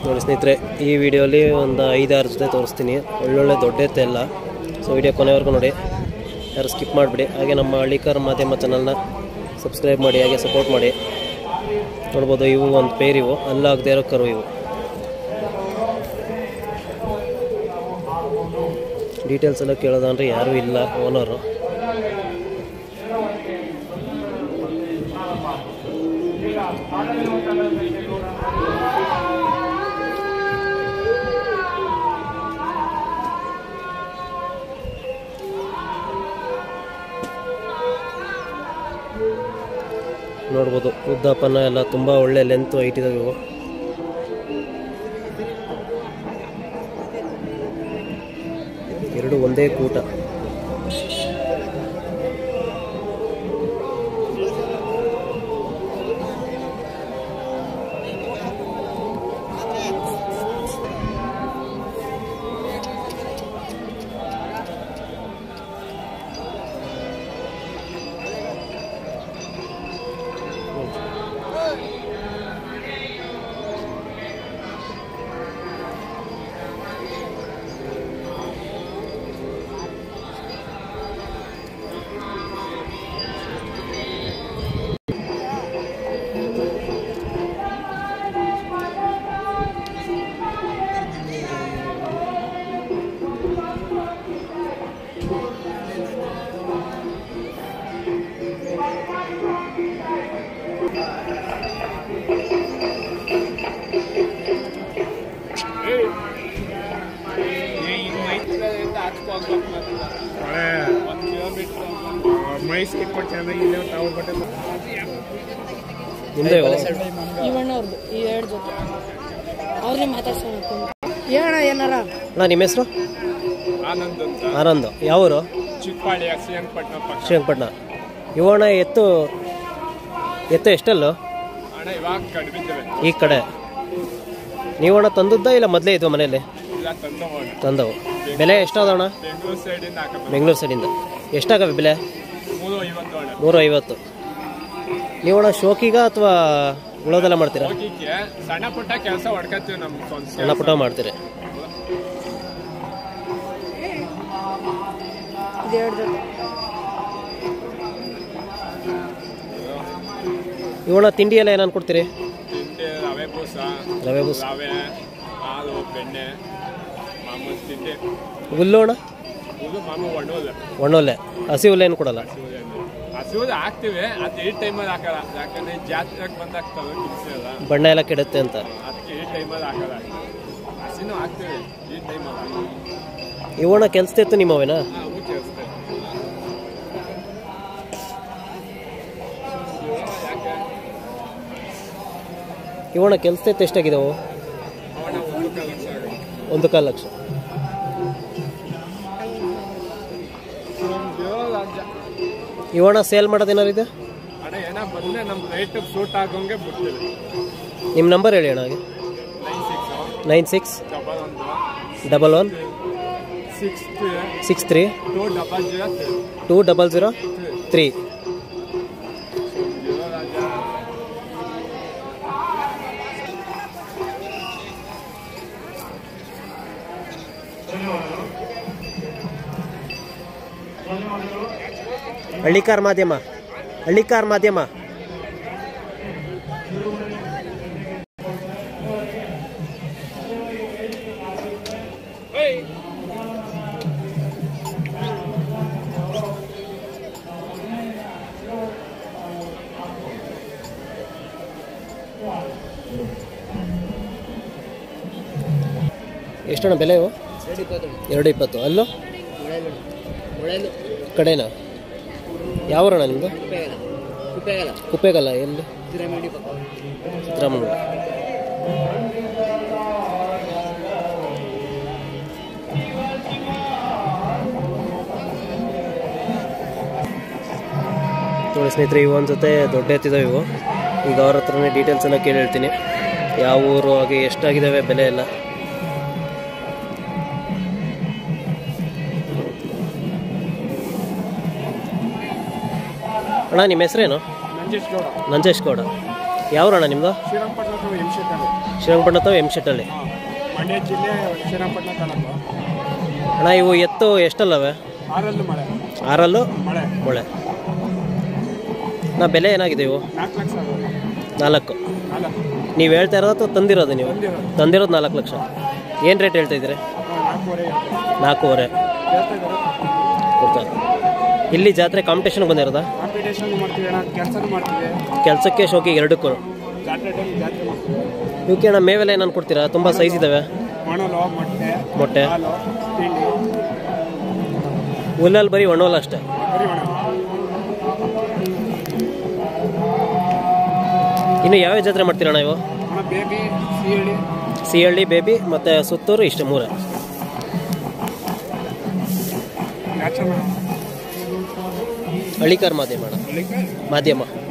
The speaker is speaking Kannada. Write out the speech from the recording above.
ನೋಡಿ ಸ್ನೇಹಿತರೆ ಈ ವಿಡಿಯೋಲಿ ಒಂದು ಐದಾರು ಜೊತೆ ತೋರಿಸ್ತೀನಿ ಒಳ್ಳೊಳ್ಳೆ ದೊಡ್ಡ ಎತ್ತೆ ಎಲ್ಲ ಸೊ ವಿಡಿಯೋ ಕೊನೆವರೆಗೂ ನೋಡಿ ಯಾರು ಸ್ಕಿಪ್ ಮಾಡಿಬಿಡಿ ಹಾಗೆ ನಮ್ಮ ಹಳ್ಳಿಕರ್ ಮಾಧ್ಯಮ ಚಾನಲ್ನ ಸಬ್ಸ್ಕ್ರೈಬ್ ಮಾಡಿ ಹಾಗೆ ಸಪೋರ್ಟ್ ಮಾಡಿ ನೋಡ್ಬೋದು ಇವು ಒಂದು ಪೇರ್ ಇವು ಅಲ್ಲಾಗದೇ ಇರೋ ಕರು ಇವು ಡೀಟೇಲ್ಸ್ ಎಲ್ಲ ಕೇಳೋದಂದ್ರೆ ಯಾರೂ ಇಲ್ಲ ಓನರು ನೋಡ್ಬೋದು ಉದ್ದಪ್ಪನ ಎಲ್ಲ ತುಂಬ ಒಳ್ಳೆ ಲೆಂತ್ ಹೈಟ್ ಇದಾವೆ ಇವು ಎರಡು ಒಂದೇ ಕೂಟ ಮೈಸ್ ಕಿಟ್ಕೊಂಡು ಚೆನ್ನಾಗಿ ಇಲ್ಲೇ ತಾವು ಬಟ್ಟೆ ನಿಮ್ಮದೇ ಇವಣ್ಣ ಅವ್ರದ್ದು ಈ ಎರಡು ಜೊತೆ ಅವ್ರನ್ನೇ ಮಾತಾಡ್ಸೋಣ ಹೇಳಣ್ಣ ಏನಾರ ಅಣ್ಣ ನಿಮ್ಮ ಹೆಸರು ಆನಂದ್ ಅಂತ ಆನಂದ್ ಯಾವೂರು ಚಿಕ್ಕಪಾಡಿ ಶ್ರೀರಂಗಪಟ್ಟಣ ಪಕ್ಕ ಶ್ರೀರಂಗಪಟ್ಟಣ ಇವಣ್ಣ ಎತ್ತು ಎತ್ತು ಎಷ್ಟಲ್ಲು ಅಣ್ಣ ಇವಾಗ ಕಡಿಮಿದ್ದೇವೆ ಈ ಕಡೆ ನೀವಣ್ಣ ತಂದದ್ದ ಇಲ್ಲ ಮೊದಲೇ ಇದ್ವು ಮನೇಲಿ ಇಲ್ಲ ತಂದು ಹೋಗೋಣ ತಂದವು ಬೆಲೆ ಎಷ್ಟಾದಣ್ಣ ಬೆಂಗಳೂರು ಸೈಡಿಂದ ಹಾಕಬೇಕು ಬೆಂಗಳೂರು ಸೈಡಿಂದ ಎಷ್ಟಾಗವೆ ಬೆಲೆ ಮೂರು ಐವತ್ತು ಅಣ್ಣ ನೂರ ಐವತ್ತು ನೀವಣ್ಣ ಶೋಕಿಗ ಅಥವಾ ಉಳೋದೆಲ್ಲ ಮಾಡ್ತೀರಾ ಹೋಗಿಕ್ಕೆ ಸಣ್ಣ ಪುಟ್ಟ ಕೆಲಸ ಹೊಡ್ಕತ್ತೀವಿ ನಮ್ಮ ಸ್ವಂತ ಸಣ್ಣ ಪುಟ್ಟ ಮಾಡ್ತೀರಿ ಇದು ಎರಡು ಜೊತೆ ಇವಣ್ಣ ತಿಂಡಿ ಎಲ್ಲ ಏನಾನು ಕೊಡ್ತೀರಿ ತಿಂಡಿ ರವೆ ಬೂಸ ರವೆ ಬೂಸ್ ರವೆ ಹಾಲು ಬೆಣ್ಣೆ ಮಾಮೂಲು ತಿಂಡಿ ಹುಲ್ಲು ಅಣ್ಣ ಇದು ಮಾಮೂಲು ಒಣ್ಣೋಲ್ಲ ಒಣ್ಣೊಲ್ಲೆ ಹಸಿ ಹುಲ್ಲು ಏನು ಕೊಡಲ್ಲ ಹಸಿವುದು ಹಾಕ್ತಿವಿ ಅದು ಈ ಟೈಮಲ್ಲಿ ಹಾಕಲ್ಲ ಯಾಕಂದ್ರೆ ಜಾತ್ರೆಗೆ ಬಂದಾಗ್ತವೆ ಕಿಲ್ಸಿ ಎಲ್ಲ ಬಣ್ಣ ಎಲ್ಲ ಕೆಡುತ್ತೆ ಅಂತ ಅದಕ್ಕೆ ಈ ಟೈಮಲ್ಲಿ ಹಾಕಲ್ಲ ಹಸಿನೂ ಹಾಕ್ತೀವಿ ಈ ಟೈಮಲ್ಲಿ ಹಾಕಲ್ಲ ಇವಣ್ಣ ಕೆಲ್ಸದಿತ್ತು ನಿಮ್ಮವೇನಾ ನಾವು ಕೇಳಿಸ್ತೇವೆ ಯಾಕೆ ಇವಣ್ಣ ಕೆಲ್ಸದಿತ್ತು ಎಷ್ಟಾಗಿದಾವು ಅವನ ಒಂದು ಲಕ್ಷ ಆಗುತ್ತೆ ಒಂದು ಕಾಲು ಲಕ್ಷ ಇವಣ್ಣ ಸೇಲ್ ಮಾಡೋದೇನಾರು ಇದೆ ಅಣ್ಣ ಏನೋ ಬಂದ್ರೆ ನಮ್ಮ ರೇಟ್ ಸೂಟ್ ಆಗೋಂಗೆ ಬಿಡ್ತೀವಿ ನಿಮ್ಮ ನಂಬರ್ ಹೇಳಿ ಅಣ್ಣ ಹಾಗೆ nine six nine six double ಒಂದು double one six six three two double zero two double zero three zero Raja Hallikar ಮಾಧ್ಯಮ ಹಳ್ಳಿಕಾರ್ ಮಾಧ್ಯಮ ಎಷ್ಟಣ್ಣ ಬೆಲೆ ಇವು ಎರಡು ಇಪ್ಪತ್ತು ಅಲ್ಲೋ ಕಡೆನಾ ಯಾವೂರಣ್ಣ ನಿಮ್ಮದು ಕುಪ್ಪೇಗಲ್ಲ ಎಲ್ಲಿ ಸಿದ್ದರಾಮಯ್ಯ ನೋಡಿ ಸ್ನೇಹಿತರೆ ಇವು ಒಂದು ಜೊತೆ ದೊಡ್ಡ ಎತ್ತಿದಾವೆ ಇವು ಈಗ ಅವ್ರ ಹತ್ರನೇ ಡೀಟೇಲ್ಸ್ ಎಲ್ಲ ಕೇಳಿ ಹೇಳ್ತೀನಿ ಯಾವ ಊರು ಹಾಗೆ ಎಷ್ಟಾಗಿದ್ದಾವೆ ಬೆಲೆ ಎಲ್ಲ ಅಣ್ಣ ನಿಮ್ಮ ಹೆಸರೇನು ನಂಜೇಶ್ ಗೌಡ ನಂಜೇಶ್ ಗೌಡ ಯಾವ್ರಣ್ಣ ನಿಮ್ಮದು ಶ್ರೀರಂಗಪಟ್ಟಣ ಅಥವಾ ಎಂ ಶೆಟ್ಟಲ್ಲಿ ಶ್ರೀರಂಗಪಟ್ಟಣ ಅಥವಾ ಎಮ್ ಶೆಟ್ಟಲ್ಲಿ ಮಂಡ್ಯ ಜಿಲ್ಲೆ ಶ್ರೀರಂಗಪಟ್ಟಣ ತಾಲೂಕು ಅಣ್ಣ ಇವು ಎತ್ತು ಎಷ್ಟಲ್ಲವೆ ಆರಲ್ಲೂ ಮಳೆ ಆರಲ್ಲು ಮಳೆ ಮೊಳೆ ನಾ ಬೆಲೆ ಏನಾಗಿದೆ ಇವು ನಾಲ್ಕು ಲಕ್ಷ ಆಗೋದು. ನಾಲ್ಕು ನಾಲ್ಕು ನೀವು ಹೇಳ್ತಾ ಇರೋದು ಅಥವಾ ತಂದಿರೋದು ನೀವು ತಂದಿರೋದು. ತಂದಿರೋದು ನಾಲ್ಕು ಲಕ್ಷ ಏನು ರೇಟ್ ಹೇಳ್ತಾ ಇದ್ದೀರಿ ಹಾ, ನಾಲ್ಕೂವರೆ ಇರುತ್ತೆ. ನಾಲ್ಕೂವರೆ ಹೇಳ್ತಾ ಇದ್ದಾರೆ ಗೊತ್ತಾ ಇಲ್ಲಿ ಜಾತ್ರೆ ಕಾಂಪಿಟೇಷನ್ ಬಂದಿರೋದಾ ಕಾಂಪಿಟೇಷನ್ ಮಾಡ್ತೀವಿ ಅಣ್ಣ ಕೆಲಸನೂ ಮಾಡ್ತೀವಿ ಕೆಲಸಕ್ಕೆ ಶೋಕಿಗೆ ಎರಡಕ್ಕೂ ಜಾತ್ರೆ ಟೈಮ್ ಜಾತ್ರೆ ಮಾಡ್ತೀವಿ ಇವಕ್ಕೆ ಅಣ್ಣ ಮೇವೆಲ್ಲ ಏನಾನು ಕೊಡ್ತೀರಾ ತುಂಬ ಸೈಜ್ ಇದ್ದಾವೆ ಮಣಲು ಮೊಟ್ಟೆ ಮೊಟ್ಟೆ ಹಾಲು ತಿಂಡಿ ಹುಲ್ಲಲ್ಲಿ ಬರೀ ಒಣವಲ್ಲ ಅಷ್ಟೇ ಬರೀ ಒಣ ಇನ್ನು ಯಾವ್ಯಾವ ಜಾತ್ರೆ ಮಾಡ್ತೀರಣ್ಣ ಇವು ಒಣ ಬೇಬಿ ಸೀಳಿ ಸಿಹಳ್ಳಿ ಬೇಬಿ ಮತ್ತು ಸುತ್ತೂರು ಇಷ್ಟು ಮೂರೇ ನ್ಯಾಚುರಲ್ ಹಳ್ಳಿಕಾರ್ ಮಾಧ್ಯಮ ಅಣ್ಣ ಮಾಧ್ಯಮ